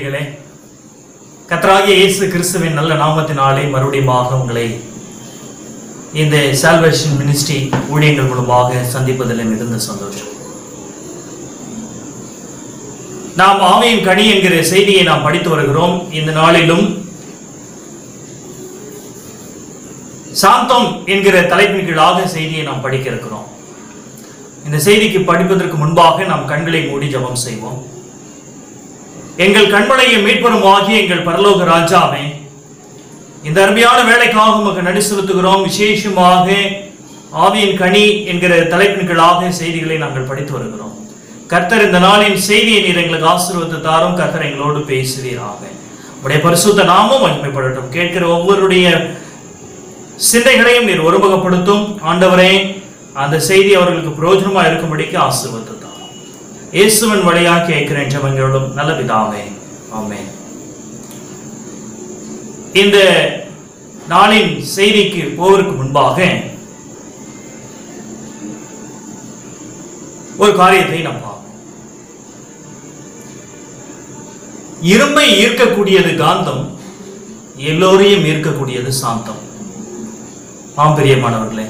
பிள்ளைகளே கர்த்தராகிய இயேசு கிறிஸ்துவின் நல்ல நாமத்தினாலே மறுபடியுமாக உங்களை இந்த சால்வேஷன் மினிஸ்ட்ரி ஊழியங்கள் மூலமாக சந்திப்பதில் மிகுந்த சந்தோஷம் நாம் ஆமையின் கனி என்கிற செய்தியை நாம் படித்து வருகிறோம் இந்த நாளிலும் சாந்தம் என்கிற தலைப்பின் கீழாக செய்தியை நாம் படிக்க இருக்கிறோம் இந்த செய்திக்கு படிப்பதற்கு முன்பாக நாம் கண்களை மூடி ஜெபம் செய்வோம் எங்கள் கண்மலையை மீட்பரும் ஆகிய எங்கள் பரலோக ராஜாவே இந்த அருமையான வேலைக்காக உமக்கு நடி செலுத்துகிறோம் விசேஷமாக ஆவியின் கனி என்கிற தலைப்பின் கீழாக செய்திகளை நாங்கள் படித்து வருகிறோம் கர்த்தர் இந்த நாளின் செய்தியை நீர் எங்களுக்கு ஆசீர்வதித்து தாரும் கர்த்தர் எங்களோடு பேசுவீராக உடைய பரிசுத்த நாமும் மகிமைப்படட்டும் கேட்கிற ஒவ்வொருடைய சிந்தைகளையும் நீர் ஒருமுகப்படுத்தும் ஆண்டவரே அந்த செய்தி அவர்களுக்கு பிரயோஜனமா இருக்கும்படிக்கு ஆசீர்வதித்து தாரும் இயேசுவின் வழியாக கேட்கிறேன் ஜெபங்களோடும் நல்ல பிதாவே ஆமென் இந்த நாளின் செய்திக்கு போவதற்கு முன்பாக ஒரு காரியத்தை நாம் பார்ப்போம் இரும்பை ஈர்க்கக்கூடியது காந்தம் எல்லோரையும் ஈர்க்கக்கூடியது சாந்தம் ஆம் பிரியமானவர்களே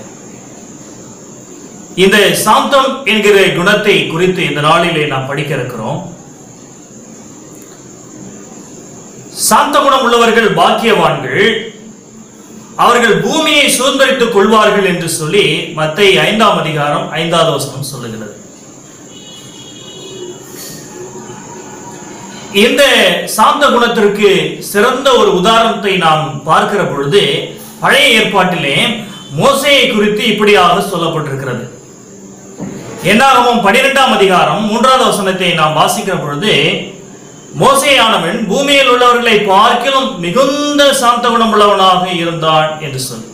இந்த சாந்தம் என்கிற குணத்தை குறித்து இந்த நாளிலே நாம் படிக்க இருக்கிறோம் சாந்த குணம் உள்ளவர்கள் பாக்கியவான்கள் அவர்கள் பூமியை சுதந்திரித்துக் கொள்வார்கள் என்று சொல்லி மத்தை ஐந்தாம் அதிகாரம் ஐந்தாவது வசனம் சொல்லுகிறது இந்த சாந்த குணத்திற்கு சிறந்த ஒரு உதாரணத்தை நாம் பார்க்கிற பொழுது பழைய ஏற்பாட்டிலே மோசையை குறித்து இப்படியாக சொல்லப்பட்டிருக்கிறது என்னாகவும் பனிரெண்டாம் அதிகாரம் மூன்றாவது வசனத்தை நாம் வாசிக்கிற பொழுது மோசையானவன் பூமியில் உள்ளவர்களை பார்க்கிலும் மிகுந்த சாந்த குணம் உள்ளவனாக இருந்தான் என்று சொல்லி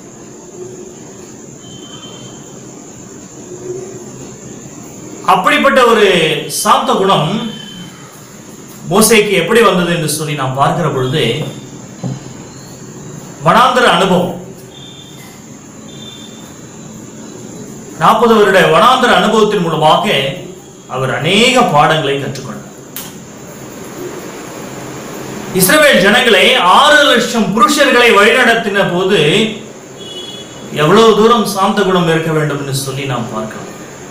அப்படிப்பட்ட ஒரு சாந்த குணம் மோசைக்கு எப்படி வந்தது என்று சொல்லி நாம் பார்க்கிற பொழுது வனாந்தர அனுபவம் நாற்பது வருட வனாந்தர அனுபவத்தின் மூலமாக அவர் அநேக பாடங்களை கற்றுக்கொண்டார் இஸ்ரவேல் ஜனங்களை ஆறு லட்சம் புருஷர்களை வழிநடத்தின போது எவ்வளவு தூரம் சாந்த குணம் இருக்க வேண்டும் என்று சொல்லி நாம் பார்க்கலாம்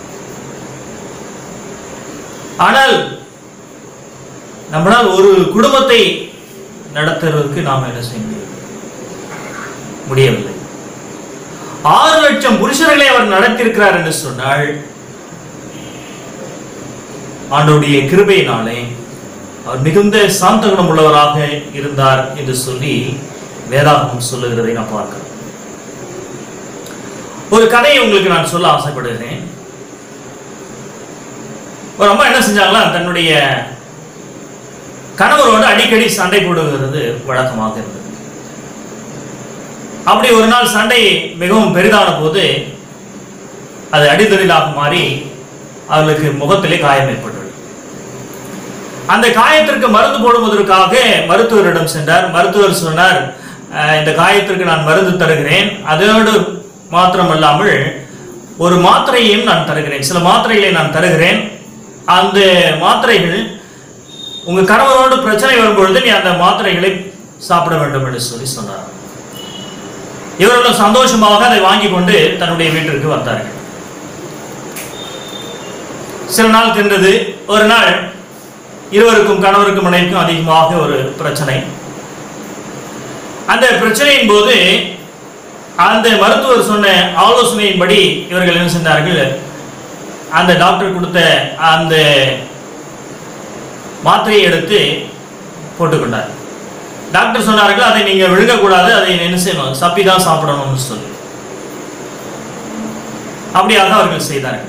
ஆனால் நம்மளால் ஒரு குடும்பத்தை நடத்துவதற்கு நாம் என்ன செய்ய முடியும் முடியவில்லை ஆறு லட்சம் புருஷர்களை அவர் நடத்தியிருக்கிறார் என்று சொன்னால் ஆண்டோடைய கிருபையினாலே அவர் மிகுந்த சாந்த குணம் உள்ளவராக இருந்தார் என்று சொல்லி வேதாகமம் சொல்லுகிறதை நான் பார்க்கிறேன் ஒரு கதையை உங்களுக்கு நான் சொல்ல ஆசைப்படுகிறேன் ஒரு அம்மா என்ன செஞ்சாங்களா தன்னுடைய கணவரோடு அடிக்கடி சண்டை போடுகிறது வழக்கமாக இருந்தது அப்படி ஒரு நாள் சண்டை மிகவும் பெரிதான போது அது அடிதொழிலாக மாறி அவர்களுக்கு முகத்திலே காயம் ஏற்பட்டது அந்த காயத்திற்கு மருந்து போடுவதற்காக மருத்துவரிடம் சென்றார் மருத்துவர் சொன்னார் "அஹ், இந்த காயத்திற்கு நான் மருந்து தருகிறேன் அதோடு மாத்திரமல்லாமல் ஒரு மாத்திரையையும் நான் தருகிறேன் சில மாத்திரைகளை நான் தருகிறேன் அந்த மாத்திரைகள் உங்க கணவரோடு பிரச்சனை வரும்பொழுது நீ அந்த மாத்திரைகளை சாப்பிட வேண்டும் என்று சொல்லி சொன்னார் இவர்களும் சந்தோஷமாக அதை வாங்கி கொண்டு தன்னுடைய வீட்டிற்கு வந்தார்கள் சில நாள் தின்றது ஒரு நாள் இருவருக்கும் கணவருக்கும் மனைவிக்கும் அதிகமாக ஒரு பிரச்சனை அந்த பிரச்சனையின் போது அந்த மருத்துவர் சொன்ன ஆலோசனையின்படி இவர்கள் என்ன செஞ்சார்கள் அந்த டாக்டர் கொடுத்த அந்த மாத்திரையை எடுத்து போட்டுக்கொண்டார் டாக்டர் சொன்னார்கள் அதை நீங்க விழுங்கக்கூடாது அதை என்ன செய்யணும் சப்பி தான் சாப்பிடணும்னு சொல்லி அப்படியாக அவர்கள் செய்தார்கள்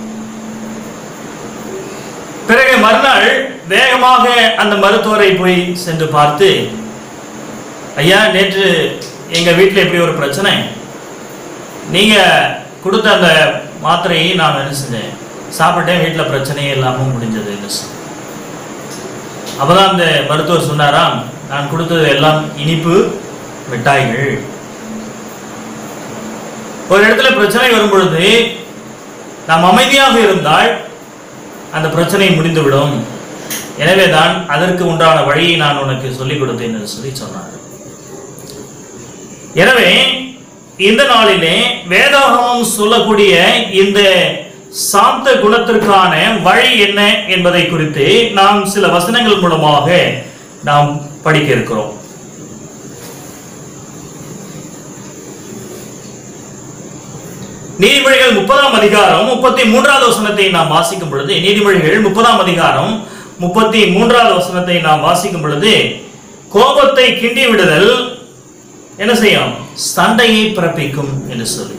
பிறகு மறுநாள் வேகமாக அந்த மருத்துவரை போய் சென்று பார்த்து ஐயா நேற்று எங்க வீட்டில் இப்படி ஒரு பிரச்சனை நீங்க கொடுத்த அந்த மாத்திரையை நான் என்ன செஞ்சேன் சாப்பிட்டேன் வீட்டில் பிரச்சனையே இல்லாமல் முடிஞ்சது என்று சொன்னார். அப்பதான் அந்த மருத்துவர் சொன்னாராம் நான் கொடுத்தது எல்லாம் இனிப்பு மிட்டாய்கள் ஒரு இடத்துல பிரச்சனை வரும் பொழுது நாம் அமைதியாக இருந்தால் அந்த பிரச்சனை முடிந்துவிடும் எனவேதான் அதற்கு உண்டான வழியை நான் உனக்கு சொல்லிக் கொடுத்தேன் என்று சொல்லி சொன்னார் எனவே இந்த நாளிலே வேதாகமம் சொல்லக்கூடிய இந்த சாந்த குணத்திற்கான வழி என்ன என்பதை குறித்து நாம் சில வசனங்கள் மூலமாக நாம் படிக்க இருக்கிறோம் நீதிமொழிகள் முப்பதாம் அதிகாரம் முப்பத்தி மூன்றாவது வசனத்தை நாம் வாசிக்கும் பொழுது நீதிமொழிகள் முப்பதாம் அதிகாரம் முப்பத்தி மூன்றாவது வசனத்தை நாம் வாசிக்கும் பொழுது கோபத்தை கிண்டி விடுதல் என்ன செய்யும் சண்டையை பிறப்பிக்கும் என்று சொல்லி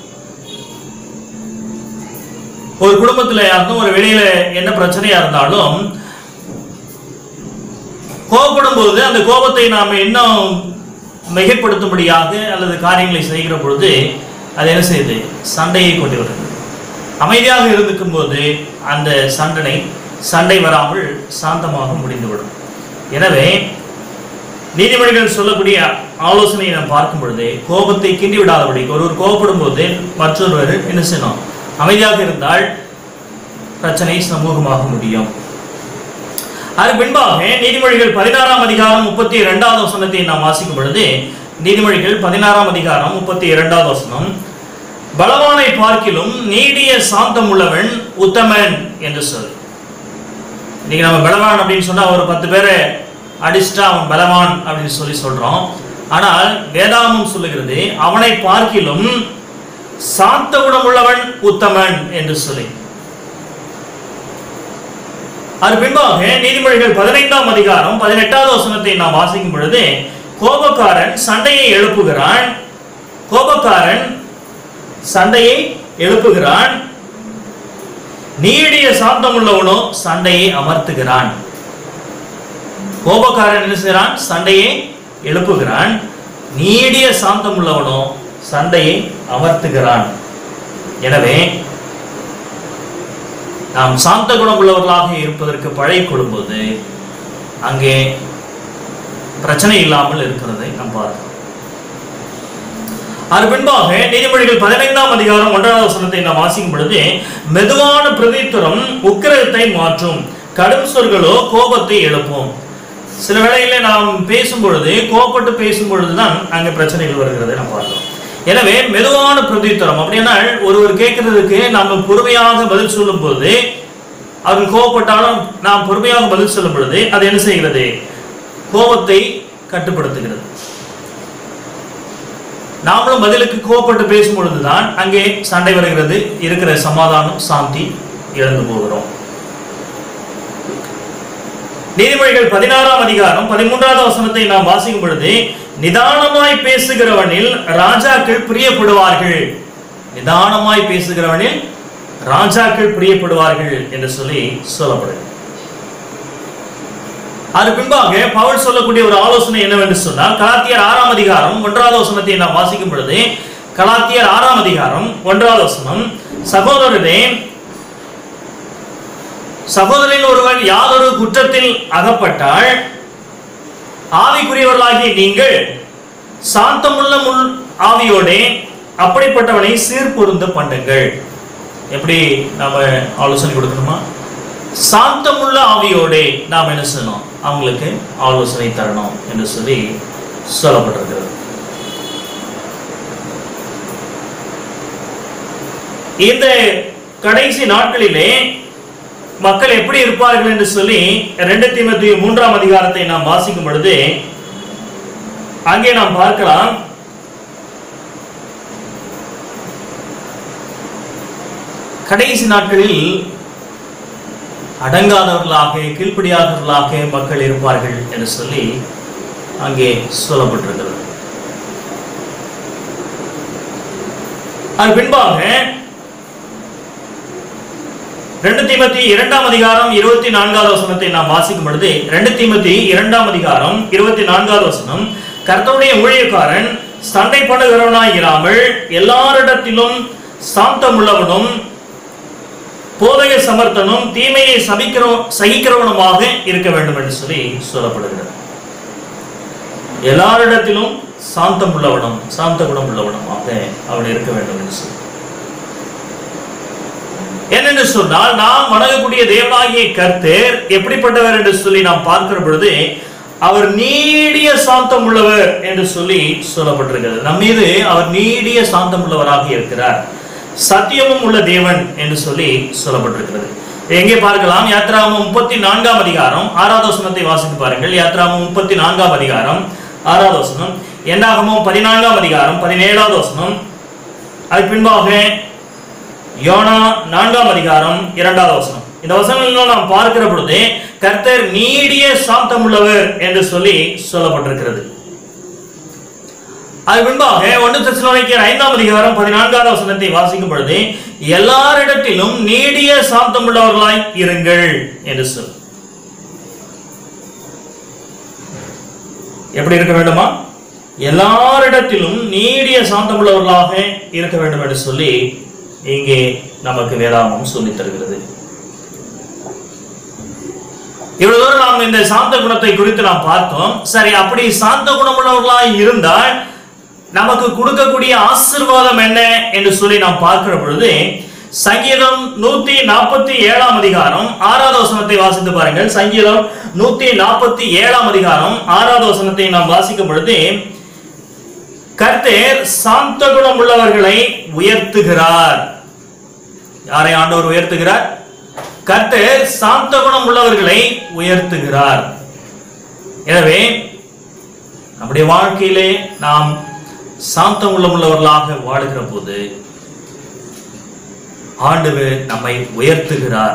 ஒரு குடும்பத்துல யாருக்கும் ஒரு வெளியில என்ன பிரச்சனையா இருந்தாலும் கோபப்படும் போது அந்த கோபத்தை நாம் இன்னும் மிகைப்படுத்தும்படியாக அல்லது காரியங்களை செய்கிற பொழுது அது என்ன செய்யுது சண்டையை கொண்டு வருது அமைதியாக இருந்துக்கும் போது அந்த சண்டனை சண்டை வராமல் சாந்தமாக முடிந்துவிடும் எனவே நீதிமொழிகள் சொல்லக்கூடிய ஆலோசனையை நாம் பார்க்கும் பொழுது கோபத்தை கிண்டி விடாதபடி ஒருவர் கோபப்படும் போது மற்றொருவர் என்ன செய்யணும் அமைதியாக இருந்தால் பிரச்சனை சமூகமாக முடியும் அது பின்பாக நீதிமொழிகள் பதினாறாம் அதிகாரம் முப்பத்தி இரண்டாவது வசனத்தை நாம் வாசிக்கும் பொழுது நீதிமொழிகள் பதினாறாம் அதிகாரம் முப்பத்தி இரண்டாவது வசனம் பலவானை பார்க்கிலும் நீடிய சாந்தம் உள்ளவன் உத்தமன் என்று சொல் இன்னைக்கு நம்ம பலவான் அப்படின்னு சொன்னா ஒரு பத்து பேரை அடிச்சிட்டா அவன் பலவான் அப்படின்னு சொல்லி சொல்றோம் ஆனால் வேதாகமம் சொல்லுகிறது அவனை பார்க்கிலும் சாந்த குணமுள்ளவன் உத்தமன் என்று சொல்லி அது பின்பாக நீதிமொழிகள் பதினைந்தாம் அதிகாரம் பதினெட்டாவது வசனத்தை நாம் வாசிக்கும் பொழுது கோபக்காரன் சண்டையை எழுப்புகிறான் கோபக்காரன் சண்டையை எழுப்புகிறான் நீடிய சாந்தம் உள்ளவனோ சண்டையை அமர்த்துகிறான் கோபக்காரன் என்ன செய்கிறான் சண்டையை எழுப்புகிறான் நீடிய சாந்தம் உள்ளவனோ சண்டையை அமர்த்துகிறான் எனவே நாம் சாந்த குணம் உள்ளவர்களாக இருப்பதற்கு பழகிக் கொள்ளும்போது அங்கே பிரச்சனை இல்லாமல் இருக்கிறதை நாம் பார்க்கிறோம் அது பின்பாக நீதிமொழிகள் பதினைந்தாம் அதிகாரம் ஒன்றாவது வசனத்தை நாம் வாசிக்கும் பொழுது மெதுவான பிரதித்துரம் உக்கிரகத்தை மாற்றும் கடும் சொற்களோ கோபத்தை எழுப்பும் சில வேளையில நாம் பேசும் பொழுது கோபப்பட்டு பேசும் பொழுதுதான் அங்கே பிரச்சனைகள் வருகிறதை நாம் பார்க்கிறோம் எனவே மெதுவான பிரதியுத்தரம் அப்படின்னா ஒருவர் கேட்கறதுக்கு நாம பொறுமையாக பதில் சொல்லும் போது அவர்கள் கோபப்பட்டாலும் நாம் பொறுமையாக பதில் சொல்லும் பொழுது அது என்ன செய்கிறது கோபத்தை கட்டுப்படுத்துகிறது நாமளும் பதிலுக்கு கோபப்பட்டு பேசும் பொழுதுதான் அங்கே சண்டை வருகிறது இருக்கிற சமாதானம் சாந்தி இழந்து போகிறோம் நீதிமொழிகள் பதினாறாம் அதிகாரம் பதிமூன்றாவது வசனத்தை நாம் வாசிக்கும் பொழுது நிதானமாய் பேசுகிறவனில் ராஜாக்கள் பிரியப்படுவார்கள் நிதானமாய் பேசுகிறவனில் ராஜாக்கள் பிரியப்படுவார்கள் என்று சொல்லி சொல்லப்படுது அது பின்பாக பவுல் சொல்லக்கூடிய ஒரு ஆலோசனை என்னவென்று சொன்னால் கலாத்தியர் ஆறாம் அதிகாரம் ஒன்றாவது வசனத்தை நாம் வாசிக்கும் பொழுது கலாத்தியர் ஆறாம் அதிகாரம் ஒன்றாவது வசனம் சகோதரரே சகோதரில் ஒருவன் யாதொரு குற்றத்தில் அகப்பட்டால் ஆவிக்குரியவர்களாகிய நீங்கள் சாந்தமுள்ள முள் ஆவியோடே அப்படிப்பட்டவனை சீர்பொருந்த பண்ணுங்கள் எப்படி நாம ஆலோசனை கொடுக்கணுமா சாந்தமுள்ள ஆவியோடே நாம் என்ன செய்யணும் அவங்களுக்கு ஆலோசனை தரணும் என்று சொல்லி சொல்லப்பட்டிருக்கிறது இந்த கடைசி நாட்களிலே மக்கள் எப்படி இருப்பார்கள் என்று சொல்லி ரெண்டு தீமத்தி மூன்றாம் அதிகாரத்தை நாம் வாசிக்கும் பொழுது அங்கே நாம் பார்க்கலாம் கடைசி நாட்களில் அடங்காதவர்களாக கீழ்ப்படியாதவர்களாக மக்கள் இருப்பார்கள் என்று சொல்லி அங்கே சொல்லப்பட்டிருக்கிறது அது பின்பாக ரெண்டு தீமத்தி இரண்டாம் அதிகாரம் இருபத்தி நான்காவது வசனத்தை நாம் வாசிக்கும் பொழுது ரெண்டு தீமத்தி இரண்டாம் அதிகாரம் இருபத்தி நான்காவது வசனம் கர்த்தருடைய ஊழியக்காரன் சண்டை பண்ணுகிறவனாய் இராமல் எல்லாரிடத்திலும் சாந்தமுள்ளவனும் போதக சமர்த்தனும் தீமையை சபிக்கிறோ சகிக்கிறவனுமாக இருக்க வேண்டும் என்று சொல்லி சொல்லப்படுகிறது எல்லாரிடத்திலும் சாந்தம் உள்ளவனும் சாந்த குணம் உள்ளவனுமாக அவன் இருக்க வேண்டும் என்று சொல்லி என்னென்று சொன்னால் நாம் வணங்கக்கூடிய தேவனாகிய கர்த்தர் எப்படிப்பட்டவர் என்று சொல்லி நாம் பார்க்கிற பொழுது அவர் நீடிய சாந்தம் உள்ளவர் என்று சொல்லி சொல்லப்பட்டிருக்கிறது நம் மீது அவர் நீடிய சாந்தம் உள்ளவராக இருக்கிறார் சத்தியமும் உள்ள தேவன் என்று சொல்லி சொல்லப்பட்டிருக்கிறது எங்கே பார்க்கலாம் யாத்ராமம் முப்பத்தி நான்காம் அதிகாரம் ஆறாவது வசனத்தை வாசித்து பாருங்கள் யாத்ராமம் முப்பத்தி நான்காம் அதிகாரம் ஆறாவது வசனம் என்னாகமும் பதினான்காம் அதிகாரம் பதினேழாவது வசனம் அதுக்கு பின்பாக யோனா நான்காம் அதிகாரம் இரண்டாவது வசனம் இந்த வசனங்கள் நாம் பார்க்கிற பொழுது கர்த்தர் நீடிய சாந்தம் உள்ளவர் என்று சொல்லி சொல்லப்பட்டிருக்கிறது அது பின்பாக ஒன்று தெசலோனிக்கேயர் ஐந்தாம் அதிகாரம் பதினான்காவது வசனத்தை வாசிக்கும் பொழுது எல்லாரிடத்திலும் நீடிய சாந்தம் உள்ளவர்களாய் இருங்கள் என்று சொல் எப்படி இருக்க வேண்டுமா எல்லாரிடத்திலும் நீடிய சாந்தம் உள்ளவர்களாக இருக்க வேண்டும் என்று சொல்லி இங்கே நமக்கு வேதாமம் சொல்லித் தருகிறது இவ்வளவு தூரம் நாம் இந்த சாந்த குணத்தை குறித்து நாம் பார்த்தோம் சரி அப்படி சாந்த குணமுள்ளவர்களாய் இருந்தால் நமக்கு கொடுக்கக்கூடிய ஆசீர்வாதம் என்ன என்று சொல்லி நாம் பார்க்கிற பொழுது சங்கீதம் நூத்தி நாற்பத்தி ஏழாம் அதிகாரம் ஆறாவது வசனத்தை வாசித்து பாருங்கள் சங்கீதம் நூத்தி நாற்பத்தி ஏழாம் அதிகாரம் ஆறாவது வசனத்தை நாம் வாசிக்கும் பொழுது கர்த்தர் சாந்த குணம் உள்ளவர்களை உயர்த்துகிறார் யாரை ஆண்டவர் உயர்த்துகிறார் கர்த்தர் சாந்த குணம் உள்ளவர்களை உயர்த்துகிறார் எனவே நம்முடைய வாழ்க்கையிலே நாம் சாந்தம் உள்ளவர்களாக வாழுகிற போது ஆண்டவர் நம்மை உயர்த்துகிறார்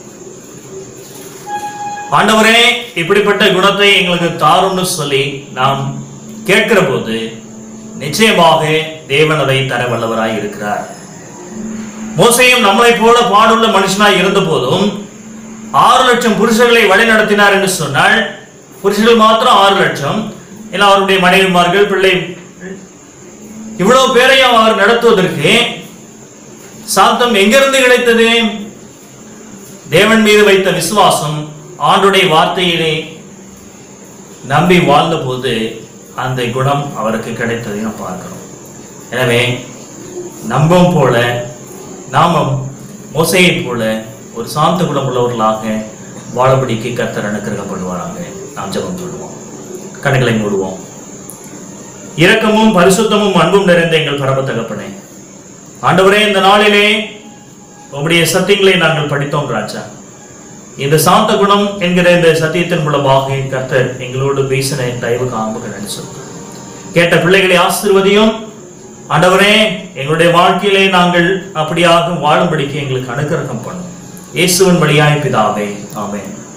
ஆண்டவரே இப்படிப்பட்ட குணத்தை எங்களுக்கு தாரும்னு சொல்லி நாம் கேட்கிற போது நிச்சயமாக தேவன் அதை தர வல்லவராய் இருக்கிறார் மோசையும் நம்மளைப் போல பாடுள்ள மனுஷனாய் இருந்த போதும் ஆறு லட்சம் புருஷர்களை வழி நடத்தினார் என்று சொன்னால் புருஷர்கள் மாத்திரம் ஆறு லட்சம் ஏன்னா அவருடைய மனைவிமார்கள் பிள்ளை இவ்வளவு பேரையும் அவர் நடத்துவதற்கு சாந்தம் எங்கிருந்து கிடைத்தது தேவன் மீது வைத்த விசுவாசம் ஆண்டுடைய வார்த்தையிலே நம்பி வாழ்ந்த போது அந்த குணம் அவருக்கு கிடைத்ததை நாம் பார்க்கிறோம் எனவே நம்பம் போல நாமும் மோசையைப் போல ஒரு சாந்த குணம் உள்ளவர்களாக வாழபடிக்கு கர்த்தர் அனுக்கிரகப்படுவாராங்க நாம் ஜெபம் சொல்லுவோம் கண்களை மூடுவோம் இரக்கமும் பரிசுத்தமும் அன்பும் நிறைந்த எங்கள் பரம தகப்பனே ஆண்டவரே இந்த நாளிலே உம்முடைய சத்தியங்களை நாங்கள் படித்தோம் ராஜா இந்த சாந்த குணம் என்கிற இந்த சத்தியத்தின் மூலமாக கர்த்தர் எங்களோடு பேசின தயவு காம்புகள் நடிச்சு கேட்ட பிள்ளைகளை ஆசிர்வதியும் ஆண்டவரே எங்களுடைய வாழ்க்கையிலே நாங்கள் அப்படியாக வாழும்படிக்கு எங்களுக்கு அனுக்கிரகம் பண்ணும் இயேசுவின் வழியாய் பிதாவே ஆமென்